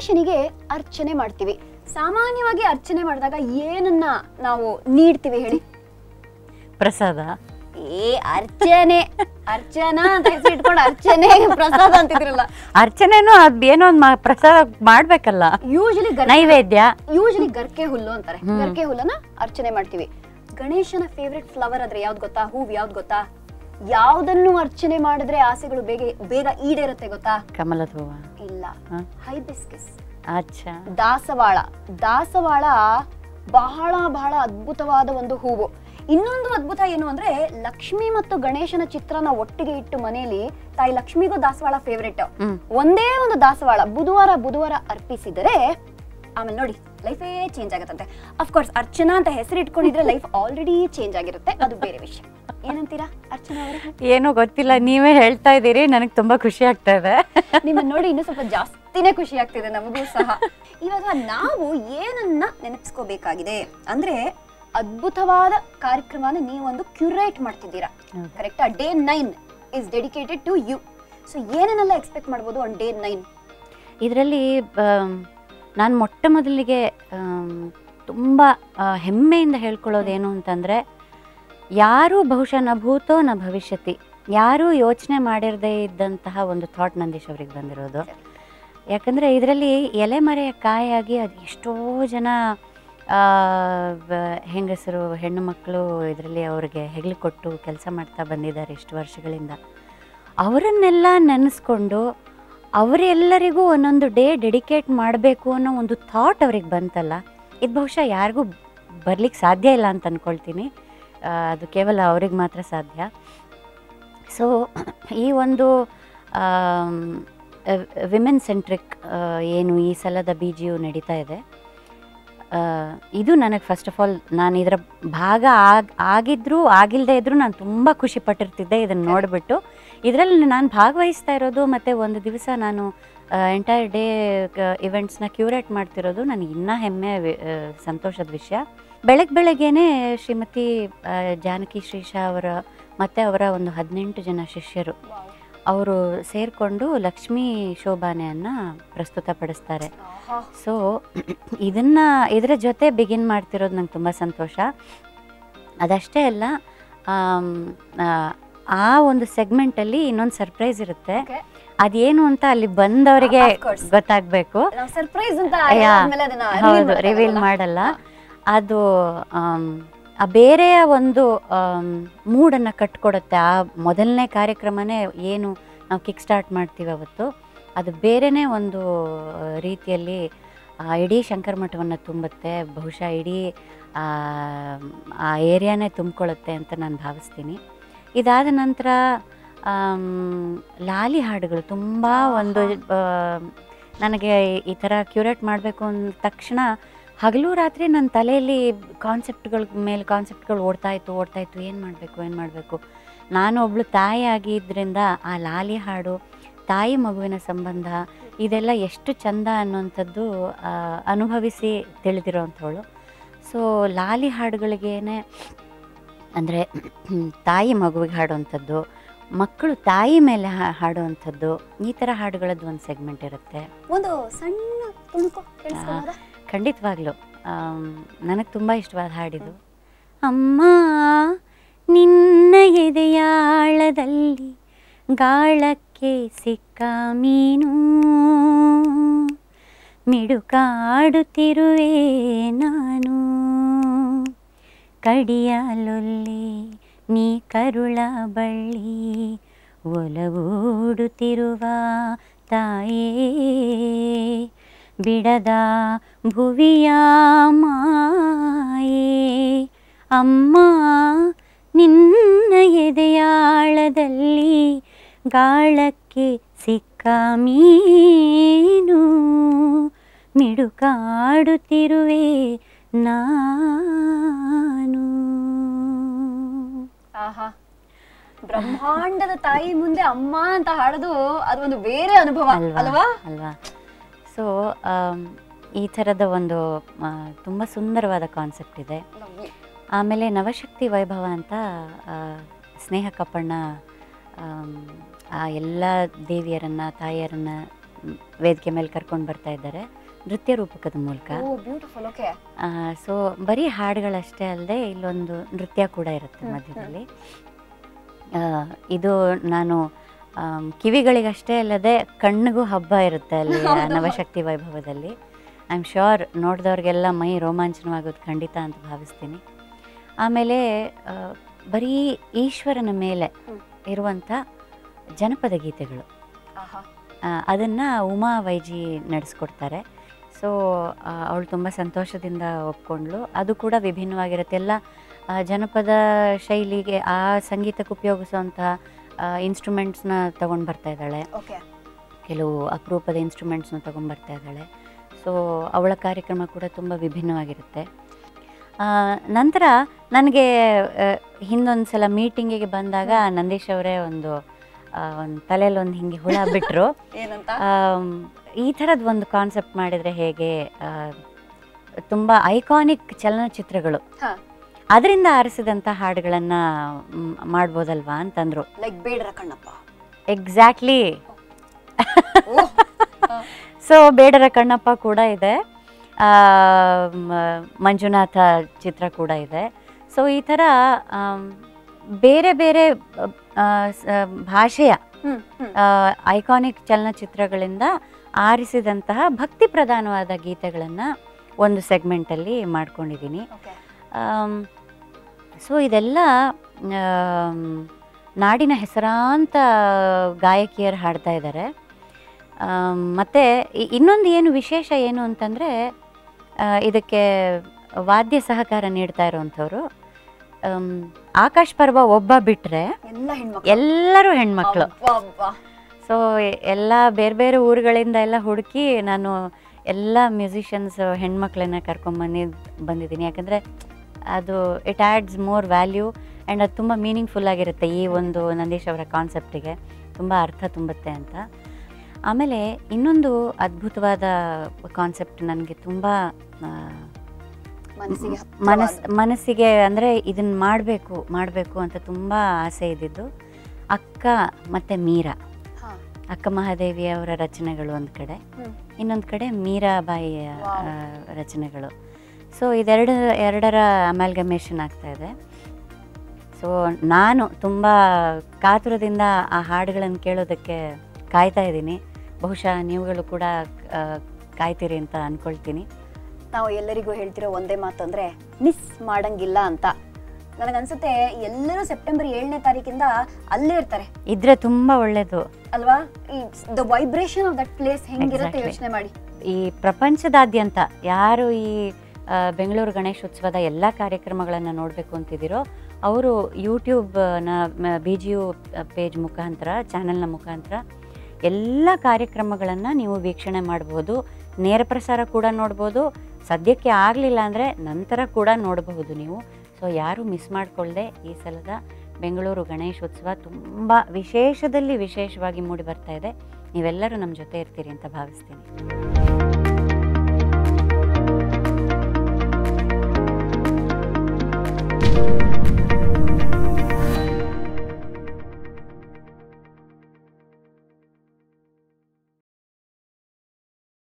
ಗಣೇಶನಿಗೆ ಅರ್ಚನೆ ಮಾಡ್ತೀವಿ ಸಾಮಾನ್ಯವಾಗಿ ಅರ್ಚನೆ ಮಾಡಿದಾಗ ಏನನ್ನ ನಾವು ನೀಡ್ತೀವಿ ಹೇಳಿ ಪ್ರಸಾದ ಏ ಅರ್ಚನೆ ಅರ್ಚನಾ ಅಂತ ಹೆಸರು ಇಟ್ಕೊಂಡು ಅರ್ಚನೆ ಪ್ರಸಾದ ಅಂತಿದ್ರಲ್ಲ ಅರ್ಚನೆನೂ ಅದ್ ಏನೋ ಒಂದ್ ಮಾ- ಪ್ರಸಾದ ಮಾಡ್ಬೇಕಲ್ಲ ಯೂಶಲಿ ನೈವೇದ್ಯ ಯೂಶಲಿ ಗರ್ಕೆ ಹುಲ್ಲು ಅಂತಾರೆ ಗರ್ಕೆ ಹುಲ್ಲನ್ನ ಅರ್ಚನೆ ಮಾಡ್ತೀವಿ ಗಣೇಶನ ಫೇವ್ರೆಟ್ ಫ್ಲವರ್ ಆದ್ರೆ ಯಾವ್ದು ಗೊತ್ತಾ ಹೂವ್ ಯಾವ್ದು ಗೊತ್ತಾ ಯಾವ್ದನ್ನು ಅರ್ಚನೆ ಮಾಡಿದ್ರೆ ಆಸೆಗಳು ಬೇಗ ಬೇಗ ಈಡೇರುತ್ತೆ ಗೊತ್ತಾ ಕಮಲದ ಹೂವ ಇಲ್ಲ ಹ? ಹೈಬಿಸ್ಕಿಸ್ ಅಚ್ಚಾ ದಾಸವಾಳ ದಾಸವಾಳ ಬಹಳ ಬಹಳ ಅದ್ಭುತವಾದ ಒಂದು ಹೂವು ಇನ್ನೊಂದು ಅದ್ಭುತ ಏನು ಅಂದ್ರೆ ಲಕ್ಷ್ಮಿ ಮತ್ತು ಗಣೇಶನ ಚಿತ್ರನ ಒಟ್ಟಿಗೆ ಇಟ್ಟು ಮನೆಯಲ್ಲಿ ತಾಯಿ ಲಕ್ಷ್ಮಿಗೂ ದಾಸವಾಳ ಫೇವ್ರೆಟ್ ಹ್ಮ್ ಒಂದೇ ಒಂದು ದಾಸವಾಳ ಬುಧವಾರ ಬುಧವಾರ ಅರ್ಪಿಸಿದರೆ ಆಮೇಲೆ ನೋಡಿ ಲೈಫೇ ಚೇಂಜ್ ಆಗತ್ತಂತೆ ಅಫ್ಕೋರ್ಸ್ ಅರ್ಚನಾ ಅಂತ ಹೆಸರು ಇಟ್ಕೊಂಡಿದ್ರೆ ಲೈಫ್ ಆಲ್ರೆಡಿ ಚೇಂಜ್ ಆಗಿರುತ್ತೆ ಅದು ಬೇರೆ ವಿಷಯ ಏನಂತೀರಾ ಅರ್ಚನಾ ಅವರೇ ಏನೋ ಗೊತ್ತಿಲ್ಲ ನೀವೇ ಹೇಳ್ತಾ ಇದ್ದೀರಿ ನನಗೆ ತುಂಬಾ ಖುಷಿ ಆಗ್ತಾ ಇದೆ ನಿಮ್ಮನ್ನ ನೋಡಿ ಇನ್ನೂ ಸ್ವಲ್ಪ ಜಾಸ್ತಿನೇ ಖುಷಿ ಆಗ್ತಿದೆ ನಮಗೂ ಸಹ ಇವಾಗ ನಾವು ಏನನ್ನ ನೆನಪಿಸ್ಕೋಬೇಕಾಗಿದೆ ಅಂದ್ರೆ ಅದ್ಭುತವಾದ ಕಾರ್ಯಕ್ರಮನ ನೀವೊಂದು ಕ್ಯೂರೇಟ್ ಮಾಡ್ತಿದ್ದೀರಾ ಹೌದು. ಕರೆಕ್ಟಾ day nine is dedicated to you so ಏನನ್ನೆಲ್ಲ ಎಕ್ಸ್ಪೆಕ್ಟ್ ಮಾಡ್ಬೋದು ಆನ್ ಡೇ ನೈನ್ ಇದರಲ್ಲಿ ನಾನು ಮೊಟ್ಟ ಮೊದಲಿಗೆ ಆಮ್, ತುಂಬ ಆ, ಹೆಮ್ಮೆಯಿಂದ ಹೇಳ್ಕೊಳ್ಳೋದೇನು ಅಂತಂದರೆ ಯಾರೂ ಬಹುಶಃ ನ ಭೂತೋ ನ ಭವಿಷ್ಯತಿ ಯಾರೂ ಯೋಚನೆ ಮಾಡಿರದೇ ಇದ್ದಂತಹ ಒಂದು ಥಾಟ್ ನಂದೀಶ್ ಅವ್ರಿಗೆ ಬಂದಿರೋದು ಯಾಕಂದರೆ ಇದರಲ್ಲಿ ಎಲೆಮರೆಯ ಕಾಯಾಗಿ ಅದು ಎಷ್ಟೋ ಜನ ಆ, ಬ- ಹೆಂಗಸರು ಹೆಣ್ಣು ಮಕ್ಕಳು ಇದರಲ್ಲಿ ಅವ್ರಿಗೆ ಹೆಗಲು ಕೊಟ್ಟು ಕೆಲಸ ಮಾಡ್ತಾ ಬಂದಿದ್ದಾರೆ ಇಷ್ಟು ವರ್ಷಗಳಿಂದ ಅವರನ್ನೆಲ್ಲ ನೆನೆಸ್ಕೊಂಡು ಅವರೆಲ್ಲರಿಗೂ ಒಂದೊಂದು ಡೇ ಡೆಡಿಕೇಟ್ ಮಾಡಬೇಕು ಅನ್ನೋ ಒಂದು ಥಾಟ್ ಅವ್ರಿಗೆ ಬಂತಲ್ಲ ಇದು ಬಹುಶಃ ಯಾರಿಗೂ ಬರ್ಲಿಕ್ಕೆ ಸಾಧ್ಯ ಇಲ್ಲ ಅಂತ ಅಂದ್ಕೊಳ್ತೀನಿ ಆ, ಅದು ಕೇವಲ ಅವ್ರಿಗೆ ಮಾತ್ರ ಸಾಧ್ಯ ಸೊ ಈ ಒಂದು ವಿಮೆನ್ ಸೆಂಟ್ರಿಕ್ ಏನು ಈ ಸಲದ ಬಿ ಜಿ ಯು ನಡೀತಾ ಇದೆ ಆ, ಇದು ನನಗೆ ಫಸ್ಟ್ ಆಫ್ ಆಲ್ ನಾನು ಇದರ ಭಾಗ ಆಗ್ ಆಗಿದ್ರೂ ಆಗಿಲ್ಲದೆ ಇದ್ರೂ ನಾನು ತುಂಬ ಖುಷಿ ಪಟ್ಟಿರ್ತಿದ್ದೆ ಇದನ್ನು ನೋಡಿಬಿಟ್ಟು ಇದರಲ್ಲಿ ನಾನು ಭಾಗವಹಿಸ್ತಾ ಇರೋದು ಮತ್ತು ಒಂದು ದಿವಸ ನಾನು ಎಂಟೈರ್ ಡೇ ಇವೆಂಟ್ಸ್ನ ಕ್ಯೂರೇಟ್ ಮಾಡ್ತಿರೋದು ನನಗೆ ಇನ್ನೂ ಹೆಮ್ಮೆ ವಿ- ಆ, ಸಂತೋಷದ ವಿಷಯ ಬೆಳಗ್ಗೆ ಬೆಳಗ್ಗೆನೆ ಶ್ರೀಮತಿ ಆ, ಜಾನಕಿ ಶ್ರೀಶಾ ಅವರ ಮತ್ತು ಅವರ ಒಂದು ಹದಿನೆಂಟು ಜನ ಶಿಷ್ಯರು ಅವರು ಸೇರಿಕೊಂಡು ಲಕ್ಷ್ಮೀ ಶೋಭಾನೆಯನ್ನು ಪ್ರಸ್ತುತಪಡಿಸ್ತಾರೆ ಸೊ ಇದನ್ನ ಇದರ ಜೊತೆ ಬಿಗಿನ್ ಮಾಡ್ತಿರೋದು ನಂಗೆ ತುಂಬ ಸಂತೋಷ ಅದಷ್ಟೇ ಅಲ್ಲ ಆಮ್, ಆ, ಆ ಒಂದು ಸೆಗ್ಮೆಂಟಲ್ಲಿ ಇನ್ನೊಂದು ಸರ್ಪ್ರೈಸ್ ಇರುತ್ತೆ Okay. ಅದೇನು ಅಂತ ಅಲ್ಲಿ ಬಂದವರಿಗೆ Of course. ಗೊತ್ತಾಗಬೇಕು ನಾವು ಸರ್ಪ್ರೈಸ್ ಅಂತ ಯಾ, ಆದ್ಮೇಲೆ ಅದನ್ನ ಹೌದು ರಿವೀಲ್ ಮಾಡಲ್ಲ ಅದು ಆಮ್, ಆ ಬೇರೆಯ ಒಂದು ಮೂಡನ್ನು ಕಟ್ಕೊಡುತ್ತೆ ಆ ಮೊದಲನೇ ಕಾರ್ಯಕ್ರಮನೇ ಏನು ನಾವು ಕಿಕ್ ಸ್ಟಾರ್ಟ್ ಮಾಡ್ತೀವಿ ಅವತ್ತು ಅದು ಬೇರೆನೇ ಒಂದು ಆ, ರೀತಿಯಲ್ಲಿ ಆ ಇಡೀ ಶಂಕರ ಮಠವನ್ನು ತುಂಬುತ್ತೆ ಬಹುಶಃ ಇಡೀ ಆ, ಆ ಏರಿಯಾನೇ ತುಂಬಿಕೊಳ್ಳುತ್ತೆ ಅಂತ ನಾನು ಭಾವಿಸ್ತೀನಿ ಇದಾದ ನಂತರ ಆಮ್, ಲಾಲಿ ಹಾಡುಗಳು ತುಂಬ ಒಂದು ಆ, ನನಗೆ ಈ ಥರ ಕ್ಯೂರೇಟ್ ಮಾಡಬೇಕು ಅಂದ ತಕ್ಷಣ ಹಗಲು ರಾತ್ರಿ ನನ್ನ ತಲೆಯಲ್ಲಿ ಕಾನ್ಸೆಪ್ಟ್ಗಳ ಮೇಲೆ ಕಾನ್ಸೆಪ್ಟ್ಗಳು ಓಡ್ತಾ ಇತ್ತು ಓಡ್ತಾ ಇತ್ತು ಏನು ಮಾಡಬೇಕು ಏನು ಮಾಡಬೇಕು ನಾನು ಒಬ್ಳು ತಾಯಿ ಆಗಿದ್ದರಿಂದ ಆ ಲಾಲಿ ಹಾಡು ತಾಯಿ ಮಗುವಿನ ಸಂಬಂಧ ಇದೆಲ್ಲ ಎಷ್ಟು ಚಂದ ಅನ್ನುವಂಥದ್ದು ಆ, ಅನುಭವಿಸಿ ತಿಳಿದಿರೋವಂಥವಳು ಸೊ ಲಾಲಿ ಹಾಡುಗಳಿಗೇನೆ ಅಂದರೆ ತಾಯಿ ಮಗುವಿಗೆ ಹಾಡುವಂಥದ್ದು ಮಕ್ಕಳು ತಾಯಿ ಮೇಲೆ ಹಾ- ಹಾಡುವಂಥದ್ದು ಈ ಥರ ಹಾಡುಗಳದ್ದು ಒಂದು ಸೆಗ್ಮೆಂಟ್ ಇರುತ್ತೆ ಒಂದು ಸಣ್ಣ ತುಣುಕು ಕೇಳಿಸ್ಕೊಳ್ಳೋದಾ ಖಂಡಿತವಾಗ್ಲೂ ನನಗೆ ತುಂಬ ಇಷ್ಟವಾದ ಹಾಡಿದು ಅಮ್ಮ ನಿನ್ನ ಎದೆಯಾಳದಲ್ಲಿ ಗಾಳಕ್ಕೆ ಸಿಕ್ಕ ಮೀನು ಮಿಡುಕಾಡುತ್ತಿರುವೆ ನಾನು ಕಡಿಯಲೊಲ್ಲಿ ನೀ ಕರುಳ ಬಳ್ಳಿ ಒಲವೂಡುತ್ತಿರುವ ತಾಯೇ ಬಿಡದ ಭುವಿಯ ಮಾಯೇ ಅಮ್ಮ ನಿನ್ನ ಎದೆಯಾಳದಲ್ಲಿ ಗಾಳಕ್ಕೆ ಸಿಕ್ಕ ಮೀನು ಮಿಡುಕಾಡುತ್ತಿರುವೆ ನಾನು ಆಹಾ ಬ್ರಹ್ಮಾಂಡದ ತಾಯಿ ಮುಂದೆ ಅಮ್ಮ ಅಂತ ಹಾಡೋದು ಅದೊಂದು ಬೇರೆ ಅನುಭವ ಅಲ್ವಾ ಅಲ್ವಾ ಅಲ್ವಾ ಸೊ ಈ ಥರದ ಒಂದು ಆ, ತುಂಬ ಸುಂದರವಾದ ಕಾನ್ಸೆಪ್ಟ್ ಇದೆ Lovely. ಆಮೇಲೆ ನವಶಕ್ತಿ ವೈಭವ ಅಂತ ಆ, ಸ್ನೇಹ ಕಪ್ಪಣ್ಣ ಆಮ್, ಆ ಎಲ್ಲ ದೇವಿಯರನ್ನು ತಾಯಿಯರನ್ನು ಮ್, ವೇದಿಕೆ ಮೇಲೆ ಕರ್ಕೊಂಡು ಬರ್ತಾ ಇದ್ದಾರೆ ನೃತ್ಯ ರೂಪಕದ ಮೂಲಕ ಓ ಬ್ಯೂಟಿಫುಲ್ ಓಕೆ ಸೊ ಬರೀ ಹಾಡುಗಳಷ್ಟೇ ಅಲ್ಲದೆ ಇಲ್ಲೊಂದು ನೃತ್ಯ ಕೂಡ ಇರುತ್ತೆ ಹ್ಮ್, ಮಧ್ಯದಲ್ಲಿ ಆ, ಇದು ನಾನು ಆಮ್, ಕಿವಿಗಳಿಗಷ್ಟೇ ಅಲ್ಲದೆ ಕಣ್ಣಿಗೂ ಹಬ್ಬ ಇರುತ್ತೆ ಅಲ್ಲಿ ಆ ಹೌದು. ನವಶಕ್ತಿ ವೈಭವದಲ್ಲಿ ಐ ಆಮ್ ಶ್ಯೂರ್ ನೋಡಿದವ್ರಿಗೆಲ್ಲ ಮೈ ರೋಮಾಂಚನವಾಗೋದು ಖಂಡಿತ ಅಂತ ಭಾವಿಸ್ತೀನಿ ಆಮೇಲೆ ಆ, ಬರೀ ಈಶ್ವರನ ಮೇಲೆ ಹ್ಮ್. ಇರುವಂಥ ಜನಪದ ಗೀತೆಗಳು ಆಹಾ ಅದನ್ನು ಉಮಾ ವೈಜಿ ನಡೆಸ್ಕೊಡ್ತಾರೆ ಸೊ ಅವಳು ತುಂಬ ಸಂತೋಷದಿಂದ ಒಪ್ಕೊಂಡ್ಳು ಅದು ಕೂಡ ವಿಭಿನ್ನವಾಗಿರುತ್ತೆ ಎಲ್ಲ ಆ, ಜನಪದ ಶೈಲಿಗೆ ಆ ಸಂಗೀತಕ್ಕೆ ಉಪಯೋಗಿಸುವಂತಹ ಇನ್ಸ್ಟ್ರೂಮೆಂಟ್ಸ್ನ ತಗೊಂಡು ಬರ್ತಾ ಇದ್ದಾಳೆ ಓಕೆ ಕೆಲವು ಅಪರೂಪದ ಇನ್ಸ್ಟ್ರೂಮೆಂಟ್ಸ್ನ ತಗೊಂಡು ಬರ್ತಾ ಇದ್ದಾಳೆ ಸೊ ಅವಳ ಕಾರ್ಯಕ್ರಮ ಕೂಡ ತುಂಬ ವಿಭಿನ್ನವಾಗಿರುತ್ತೆ ಆ, ನಂತರ ನನಗೆ ಹಿಂದೊಂದು ಸಲ ಮೀಟಿಂಗಿಗೆ ಬಂದಾಗ ನಂದೀಶ್ ಅವರೇ ಒಂದು ಒಂದು ತಲೆಯಲ್ಲಿ ಒಂದು ಹಿಂಗೆ ಹುಳ ಬಿಟ್ಟರು ಏನಂತ ಈ ಥರದ್ದು ಒಂದು ಕಾನ್ಸೆಪ್ಟ್ ಮಾಡಿದರೆ ಹೇಗೆ ಆ, ತುಂಬ ಐಕಾನಿಕ್ ಚಲನಚಿತ್ರಗಳು ಹಾ. ಅದರಿಂದ ಆರಿಸಿದಂಥ ಹಾಡುಗಳನ್ನು ಮಾಡ್ಬೋದಲ್ವಾ ಅಂತಂದರು like Bedara Kannappa exactly oh so Bedara Kannappa ಕೂಡ ಇದೆ ಆ, ಮ- ಮಂಜುನಾಥ ಚಿತ್ರ ಕೂಡ ಇದೆ ಸೊ ಈ ಥರ ಆಮ್, ಬೇರೆ ಬೇರೆ ಆ, ಸ- ಭಾಷೆಯ ಹ್ಮ್ ಹ್ಮ್ ಐಕಾನಿಕ್ ಚಲನಚಿತ್ರಗಳಿಂದ ಆರಿಸಿದಂತಹ ಭಕ್ತಿ ಪ್ರಧಾನವಾದ ಗೀತೆಗಳನ್ನು ಒಂದು ಸೆಗ್ಮೆಂಟಲ್ಲಿ ಮಾಡ್ಕೊಂಡಿದ್ದೀನಿ ಓಕೆ ಸೊ ಇದೆಲ್ಲ ಆಮ್, ನಾಡಿನ ಹೆಸರಾಂತ ಗಾಯಕಿಯರು ಹಾಡ್ತಾ ಇದ್ದಾರೆ ಆಮ್, ಮತ್ತೆ ಇ- ಇನ್ನೊಂದು ಏನು ವಿಶೇಷ ಏನು ಅಂತಂದರೆ ಇದಕ್ಕೆ ವಾದ್ಯ ಸಹಕಾರ ನೀಡ್ತಾ ಇರುವಂಥವ್ರು ಆಮ್, ಆಕಾಶ್ ಪರ್ವ ಒಬ್ಬ ಬಿಟ್ಟರೆ ಎಲ್ಲ ಹೆಣ್ಮಕ್ಳು ಎಲ್ಲರೂ ಹೆಣ್ಮಕ್ಳು ಅಬ್ಬಾ, ಅಬ್ಬಾ. ಸೊ ಎಲ್ಲ ಬೇರೆ ಬೇರೆ ಊರುಗಳಿಂದ ಎಲ್ಲ ಹುಡುಕಿ ನಾನು ಎಲ್ಲ ಮ್ಯೂಸಿಷಿಯನ್ಸ್ ಹೆಣ್ಮಕ್ಳನ್ನ ಕರ್ಕೊಂಬಂದು ಬಂದಿದ್ದೀನಿ ಯಾಕಂದರೆ ಅದು it adds more value and ಅದು ತುಂಬ ಮೀನಿಂಗ್ಫುಲ್ ಆಗಿರುತ್ತೆ ಈ ಒಂದು ನಂದೀಶ್ ಅವರ ಕಾನ್ಸೆಪ್ಟಿಗೆ ತುಂಬ ಅರ್ಥ ತುಂಬುತ್ತೆ ಅಂತ ಆಮೇಲೆ ಇನ್ನೊಂದು ಅದ್ಭುತವಾದ ಕಾನ್ಸೆಪ್ಟ್ ನನಗೆ ತುಂಬ ಮನಸ್ಸಿಗೆ ಮನಸ್ ಹತ್ತಿರವಾದ. ಮನಸ್ಸಿಗೆ ಅಂದರೆ ಇದನ್ನು ಮಾಡಬೇಕು ಮಾಡಬೇಕು ಅಂತ ತುಂಬ ಆಸೆ ಇದ್ದಿದ್ದು ಅಕ್ಕ ಮತ್ತು ಮೀರಾ ಹಾ. ಅಕ್ಕ ಮಹಾದೇವಿ ಅವರ ರಚನೆಗಳು ಒಂದು ಕಡೆ ಹ್ಮ್. ಇನ್ನೊಂದು ಕಡೆ ಮೀರಾಬಾಯಿಯ ವಾವ್. ಆ, ರಚನೆಗಳು ಸೊ ಇದೆರಡು ಎರಡರ ಅಮ್ಯಾಲ್ಗಮೇಷನ್ ಆಗ್ತಾ ಇದೆ ಸೊ ನಾನು ತುಂಬ ಕಾತುರದಿಂದ ಆ ಹಾಡುಗಳನ್ನು ಕೇಳೋದಕ್ಕೆ ಕಾಯ್ತಾ ಇದ್ದೀನಿ ಬಹುಶಃ ನೀವುಗಳು ಕೂಡ ಆ, ಕಾಯ್ತೀರಿ ಅಂತ ಅಂದ್ಕೊಳ್ತೀನಿ ನಾವು ಎಲ್ಲರಿಗೂ ಹೇಳ್ತಿರೋ ಒಂದೇ ಮಾತು ಅಂದ್ರೆ ಮಿಸ್ ಮಾಡಂಗಿಲ್ಲ ಅಂತ ನನಗನ್ಸುತ್ತೆ ಎಲ್ಲರೂ ಸೆಪ್ಟೆಂಬರ್ ಏಳನೇ ತಾರೀಕಿಂದ ಅಲ್ಲೇ ಇರ್ತಾರೆ ಇದ್ರೆ ತುಂಬ ಒಳ್ಳೆಯದು ಅಲ್ವಾ ಈ the vibration of that place ಹೆಂಗಿರುತ್ತೆ Exactly. ಯೋಚನೆ ಮಾಡಿ ಈ ಪ್ರಪಂಚದಾದ್ಯಂತ ಯಾರು ಈ ಆ, ಬೆಂಗಳೂರು ಗಣೇಶೋತ್ಸವದ ಎಲ್ಲ ಕಾರ್ಯಕ್ರಮಗಳನ್ನು ನೋಡಬೇಕು ಅಂತಿದ್ದೀರೋ ಅವರು ಯೂಟ್ಯೂಬ್ನ ಬಿ ಜಿ ಯು ಪೇಜ್ ಮುಖಾಂತರ ಚಾನೆಲ್ನ ಮುಖಾಂತರ ಎಲ್ಲ ಕಾರ್ಯಕ್ರಮಗಳನ್ನು ನೀವು ವೀಕ್ಷಣೆ ಮಾಡ್ಬೋದು ನೇರ ಪ್ರಸಾರ ಕೂಡ ನೋಡ್ಬೋದು ಸದ್ಯಕ್ಕೆ ಆಗಲಿಲ್ಲ ಅಂದರೆ ನಂತರ ಕೂಡ ನೋಡಬಹುದು ನೀವು ಸೊ ಯಾರು ಮಿಸ್ ಮಾಡಿಕೊಳ್ಳದೆ ಈ ಸಲದ ಬೆಂಗಳೂರು ಗಣೇಶೋತ್ಸವ ತುಂಬ ವಿಶೇಷದಲ್ಲಿ ವಿಶೇಷವಾಗಿ ಮೂಡಿ ಬರ್ತಾ ಇದೆ ನೀವೆಲ್ಲರೂ ನಮ್ಮ ಜೊತೆ ಇರ್ತೀರಿ ಅಂತ ಭಾವಿಸ್ತೀನಿ